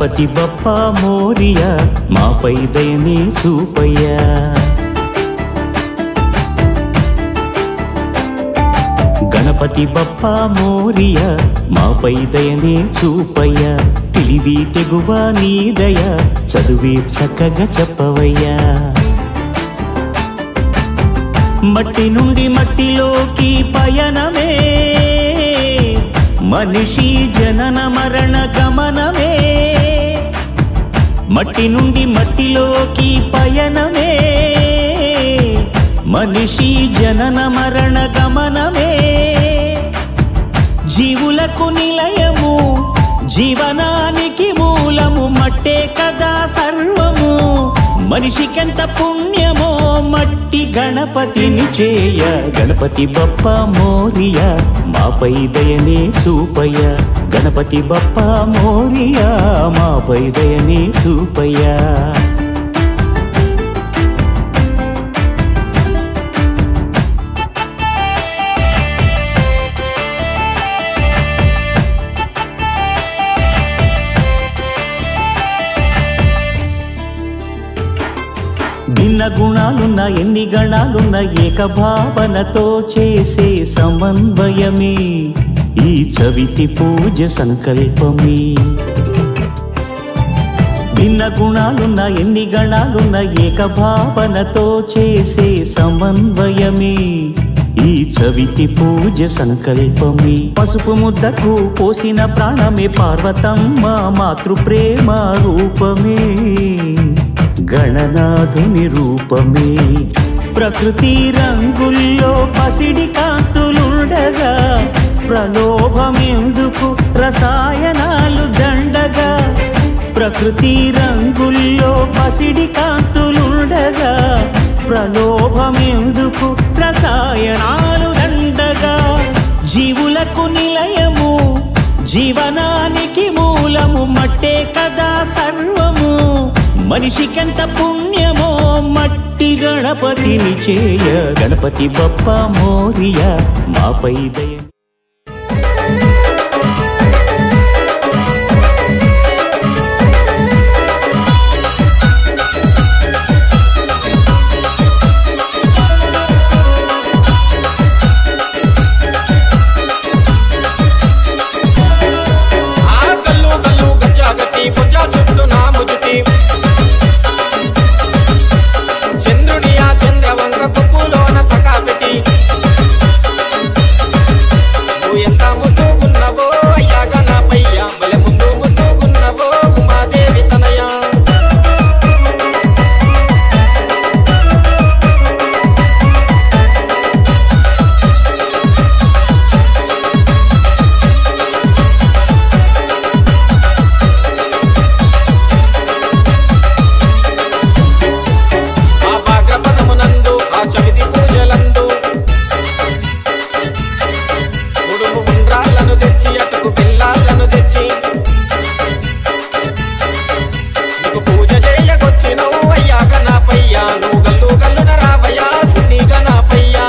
గణపతి బప్ప మోరియా మాపై దయని చూపయ్యా గణపతి బప్ప మోరియా మాపై దయని చూపయ్యా తెలివి తెగువ నీ దయ చదువి చక్కగా చెప్పవయ్యా మట్టి నుండి మట్టిలోకి పయనమే మనిషి జనన మరణ గమనమే మట్టి నుండి మట్టిలోకి పయనమే మనిషి జనన మరణ గమనమే జీవులకు నిలయము జీవనానికి మూలము మట్టే కదా సర్వము మనిషికెంత పుణ్యమో మట్టి గణపతిని చేయ గణపతి బప్ప మోరియ మాపై దయనే చూపయ్య గణపతి బప్ప మోరియ మాపై దయనే చూపయ్యా భిన్న గుణాలున్న ఎన్ని గణాలున్న ఏకభావనతో చేసే సమన్వయమే ఈ చవితి పూజ సంకల్పమే భిన్న గుణాలున్న ఎన్ని గణాలున్న ఏకభావనతో చేసే సమన్వయమే ఈ చవితి పూజ సంకల్పమే పసుపు ముద్దకు పోసిన ప్రాణమే పార్వతమ్మ మాతృప్రేమ రూపమే గణనాథుని రూపమే ప్రకృతి రంగుల్లో పసిడి కాంతులుండగా ప్రలోభమెందుకు రసాయనాలు దండగా ప్రకృతి రంగుల్లో పసిడి కాంతులుండగా ప్రలోభమెందుకు రసాయనాలు దండగా జీవులకు నిలయము జీవనానికి మూలము మట్టే కదా సర్వము మనిషికెంత పుణ్యమో మట్టి గణపతిని చేయ గణపతి బప్ప మోరియ మాపై దయ ఆ గల్లు గల్లు గజ్జాగట్టి బుజ్జ చుట్టూ నాము జుట్టి చంద్రుని ఆ చంద్రవంక కొప్పులోన సకా పెట్టి నువ్వు ఎంత ముద్దుగున్నవో అయ్యా గణపయ్య బలె ముద్దు ముద్దుగున్నవో ఉమాదేవి తనయ ఆ భాగ్రపదమునందు ఆ చవితి పూజలందు ఉడుము ఉండ్రాళ్ళను తెచ్చి అటుకు పిల్లాళ్ళను తెచ్చి నీకు పూజ చేయగొచ్చినవు అయ్యా గణపయ్యా నువ్వు గల్లు గల్లున రావయ్యా సిన్ని గణపయ్యా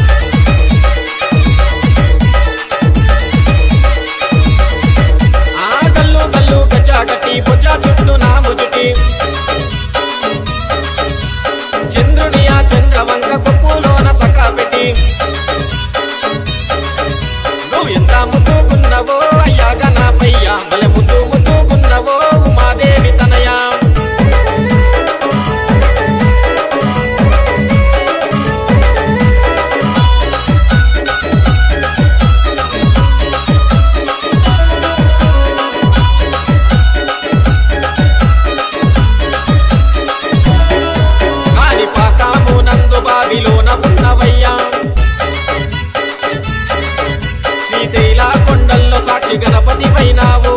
ఆ గల్లు గల్లు గజ్జాగట్టి బుజ్జ చుట్టూ నాము జుటి చంద్రుని ఆ చంద్రవంక కొప్పులోన సకా పెట్టి నువ్వు ఎంత ముద్దుగున్నవో అయ్యా గణపయ్యా బలె ముద్దు ముద్దుగున్నవో ఉమాదేవి తనయా కాని పాకాము నందు బావిలోన ఉన్నవయ్యా శ్రీశైల కొండల్లో సాక్షి గణపతి వైనావు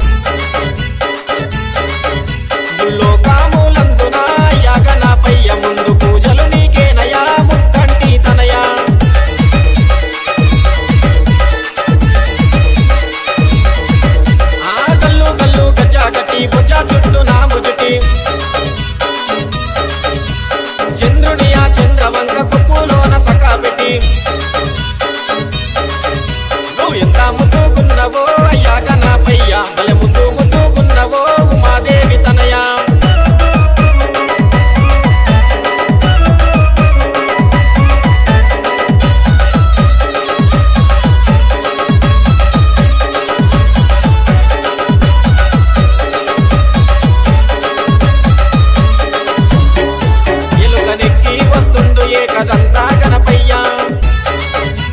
కాములందున అయ్యా గణపయ్య ముందు పూజలు నీకేనయా ముక్కంటి తనయా ఆ గల్లు గల్లు గజ్జా గట్టి బుజ్జ చుట్టూ నాము జుటి చంద్రుని ఆ